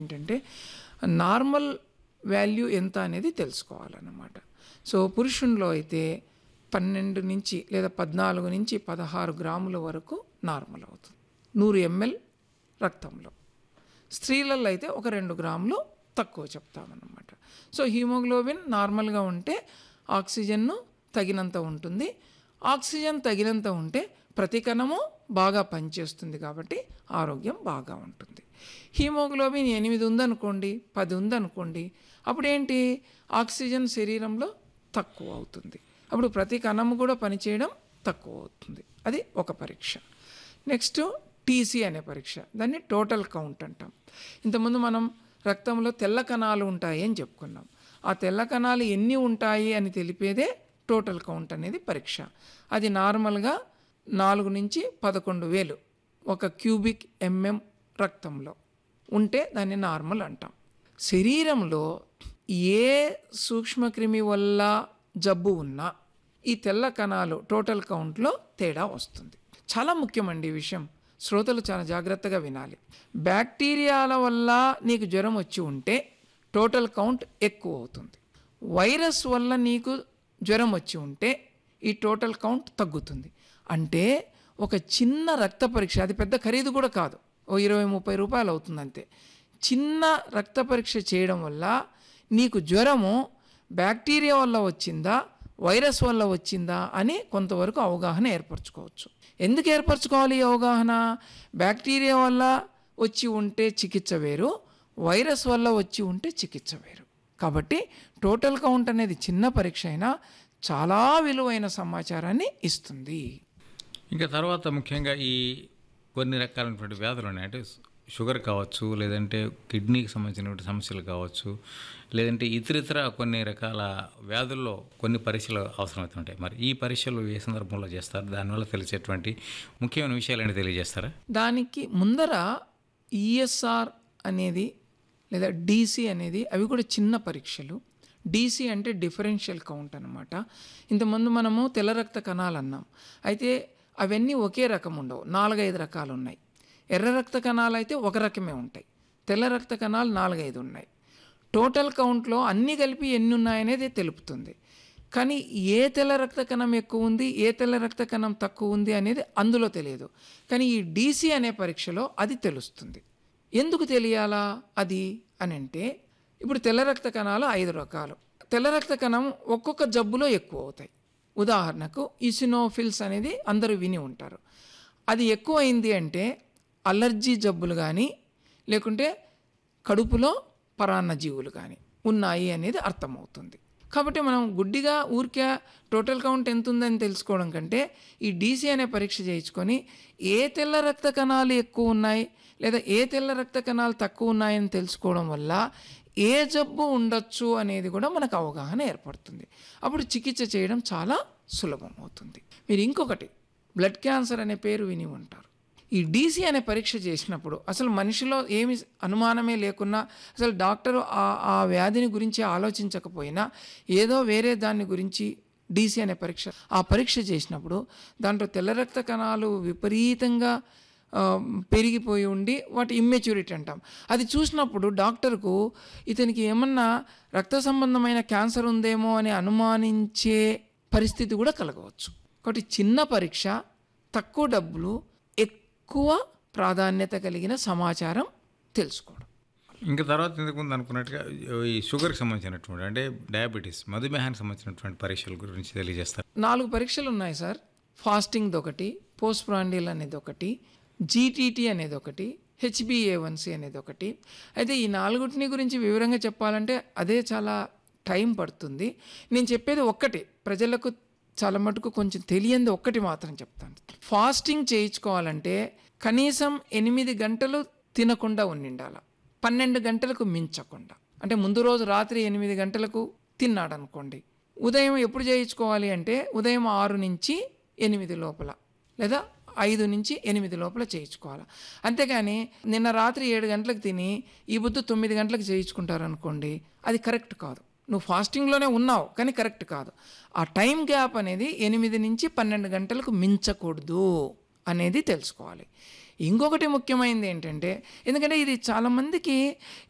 ఏంటంటే normal value ఎంత అనేది తెలుసుకోవాలన్నమాట సో పురుషునిలో అయితే పన్నెండు నుంచి లేదా పద్నాలుగు నుంచి పదహారు గ్రాముల వరకు నార్మల్ అవుతుంది నూరు ఎంఎల్ రక్తంలో స్త్రీలలో అయితే ఒక రెండు గ్రాములు తక్కువ చెప్తామన్నమాట సో హీమోగ్లోబిన్ నార్మల్గా ఉంటే ఆక్సిజన్ను తగినంత ఉంటుంది ఆక్సిజన్ తగినంత ఉంటే ప్రతి కణము బాగా పనిచేస్తుంది కాబట్టి ఆరోగ్యం బాగా ఉంటుంది హీమోగ్లోబిన్ ఎనిమిది ఉందనుకోండి పది ఉందనుకోండి అప్పుడేంటి ఆక్సిజన్ శరీరంలో తక్కువ అవుతుంది అప్పుడు ప్రతి కణము కూడా పనిచేయడం తక్కువ అవుతుంది అది ఒక పరీక్ష నెక్స్ట్ టీసీ అనే పరీక్ష దాన్ని టోటల్ కౌంట్ అంటాం ఇంతకుముందు మనం రక్తంలో తెల్ల కణాలు ఉంటాయి అని చెప్పుకున్నాం ఆ తెల్ల కణాలు ఎన్ని ఉంటాయి అని తెలిపేదే టోటల్ కౌంట్ అనేది పరీక్ష అది నార్మల్గా నాలుగు నుంచి పదకొండు వేలు ఒక క్యూబిక్ ఎంఎం రక్తంలో ఉంటే దాన్ని నార్మల్ అంటాం శరీరంలో ఏ సూక్ష్మక్రిమి వల్ల జబ్బు ఉన్నా ఈ తెల్ల కణాలు టోటల్ కౌంట్లో తేడా వస్తుంది చాలా ముఖ్యమండి ఈ విషయం శ్రోతలు చాలా జాగ్రత్తగా వినాలి బ్యాక్టీరియాల వల్ల నీకు జ్వరం వచ్చి ఉంటే టోటల్ కౌంట్ ఎక్కువ అవుతుంది వైరస్ వల్ల నీకు జ్వరం వచ్చి ఉంటే ఈ టోటల్ కౌంట్ తగ్గుతుంది అంటే ఒక చిన్న రక్త పరీక్ష అది పెద్ద ఖరీదు కూడా కాదు ఓ ఇరవై ముప్పై రూపాయలు అవుతుంది అంతే చిన్న రక్త పరీక్ష చేయడం వల్ల నీకు జ్వరము బ్యాక్టీరియా వల్ల వచ్చిందా వైరస్ వల్ల వచ్చిందా అని కొంతవరకు అవగాహన ఏర్పరచుకోవచ్చు ఎందుకు ఏర్పరచుకోవాలి ఈ అవగాహన బ్యాక్టీరియా వల్ల వచ్చి ఉంటే చికిత్స వేరు వైరస్ వల్ల వచ్చి ఉంటే చికిత్స వేరు కాబట్టి టోటల్ కౌంట్ అనేది చిన్న పరీక్ష అయినా చాలా విలువైన సమాచారాన్ని ఇస్తుంది ఇంకా తర్వాత ముఖ్యంగా ఈ కొన్ని రకాలైనటువంటి వ్యాధులు ఉన్నాయి అంటే షుగర్ కావచ్చు లేదంటే కిడ్నీకి సంబంధించినటువంటి సమస్యలు కావచ్చు లేదంటే ఇతరితర కొన్ని రకాల వ్యాధుల్లో కొన్ని పరీక్షలు అవసరమవుతుంటాయి మరి ఈ పరీక్షలు ఏ సందర్భంలో చేస్తారు దానివల్ల తెలిసేటువంటి ముఖ్యమైన విషయాలు తెలియజేస్తారా దానికి ముందర ఈఎస్ఆర్ అనేది లేదా డీసీ అనేది అవి కూడా చిన్న పరీక్షలు డీసీ అంటే డిఫరెన్షియల్ కౌంట్ అనమాట ఇంతకుముందు మనము తెల్ల రక్త కణాలు అన్నాం అయితే అవన్నీ ఒకే రకం ఉండవు నాలుగైదు రకాలు ఉన్నాయి ఎర్ర రక్త కణాలు అయితే ఒక రకమే ఉంటాయి తెల్ల రక్త కణాలు నాలుగైదు ఉన్నాయి టోటల్ కౌంట్లో అన్నీ కలిపి ఎన్ని ఉన్నాయనేది తెలుపుతుంది కానీ ఏ తెల్ల రక్త కణం ఎక్కువ ఉంది ఏ తెల్ల రక్త కణం తక్కువ ఉంది అనేది అందులో తెలియదు కానీ ఈ డీసీ అనే పరీక్షలో అది తెలుస్తుంది ఎందుకు తెలియాలా అది అని అంటే ఇప్పుడు తెల్ల రక్త కణాలు ఐదు రకాలు తెల్ల రక్త కణం ఒక్కొక్క జబ్బులో ఎక్కువ అవుతాయి ఉదాహరణకు ఇసినోఫిల్స్ అనేది అందరూ విని ఉంటారు అది ఎక్కువ అయింది అంటే అలర్జీ జబ్బులు కానీ లేకుంటే కడుపులో పరాన్న జీవులు కానీ ఉన్నాయి అనేది అర్థమవుతుంది కాబట్టి మనం గుడ్డిగా ఊరికే టోటల్ కౌంట్ ఎంత ఉందని తెలుసుకోవడం కంటే ఈ డీసీ అనే పరీక్ష చేయించుకొని ఏ తెల్ల రక్త కణాలు ఎక్కువ ఉన్నాయి లేదా ఏ తెల్ల రక్త కణాలు తక్కువ ఉన్నాయని తెలుసుకోవడం వల్ల ఏ జబ్బు ఉండొచ్చు అనేది కూడా మనకు అవగాహన ఏర్పడుతుంది అప్పుడు చికిత్స చేయడం చాలా సులభం అవుతుంది మీరు ఇంకొకటి బ్లడ్ క్యాన్సర్ అనే పేరు విని ఉంటారు ఈ డీసీ అనే పరీక్ష చేసినప్పుడు అసలు మనిషిలో ఏమి అనుమానమే లేకున్నా అసలు డాక్టరు ఆ ఆ వ్యాధిని గురించి ఆలోచించకపోయినా ఏదో వేరే దాని గురించి డీసీ అనే పరీక్ష ఆ పరీక్ష చేసినప్పుడు దాంట్లో తెల్ల రక్త కణాలు విపరీతంగా ఆ, పెరిగిపోయి ఉండి వాటి ఇమ్మెచ్యూరిటీ అంటాం అది చూసినప్పుడు డాక్టర్కు ఇతనికి ఏమన్నా రక్త సంబంధమైన క్యాన్సర్ ఉందేమో అని అనుమానించే పరిస్థితి కూడా కలగవచ్చు కాబట్టి చిన్న పరీక్ష తక్కువ డబ్బులు ఎక్కువ ప్రాధాన్యత కలిగిన సమాచారం తెలుసుకోవడం ఇంకా తర్వాత ఇంతకుముందు అనుకున్నట్టుగా ఈ షుగర్కి సంబంధించినటువంటి అంటే డయాబెటీస్ మధుమేహానికి సంబంధించినటువంటి పరీక్షల గురించి తెలియజేస్తారు నాలుగు పరీక్షలు ఉన్నాయి సార్ ఫాస్టింగ్ ఒకటి పోస్ట్ ప్రాండిల్ అనేది ఒకటి జీటీటీ అనేది ఒకటి హెచ్బిఏవన్సి అనేది ఒకటి అయితే ఈ నాలుగుటిని గురించి వివరంగా చెప్పాలంటే అదే చాలా టైం పడుతుంది నేను చెప్పేది ఒక్కటి ప్రజలకు చాలా మటుకు కొంచెం తెలియంది ఒక్కటి మాత్రం చెప్తాను ఫాస్టింగ్ చేయించుకోవాలంటే కనీసం ఎనిమిది గంటలు తినకుండా ఉండిండాల పన్నెండు గంటలకు మించకుండా అంటే ముందు రోజు రాత్రి ఎనిమిది గంటలకు తిన్నాడు అనుకోండి ఉదయం ఎప్పుడు చేయించుకోవాలి అంటే ఉదయం ఆరు నుంచి ఎనిమిది లోపల లేదా ఐదు నుంచి ఎనిమిది లోపల చేయించుకోవాలి అంతేగాని నిన్న రాత్రి ఏడు గంటలకు తిని ఈ బుద్ధు తొమ్మిది గంటలకు చేయించుకుంటారు అనుకోండి అది కరెక్ట్ కాదు నువ్వు ఫాస్టింగ్లోనే ఉన్నావు కానీ కరెక్ట్ కాదు ఆ టైం గ్యాప్ అనేది ఎనిమిది నుంచి పన్నెండు గంటలకు మించకూడదు అనేది తెలుసుకోవాలి ఇంకొకటి ముఖ్యమైనది ఏంటంటే ఎందుకంటే ఇది చాలామందికి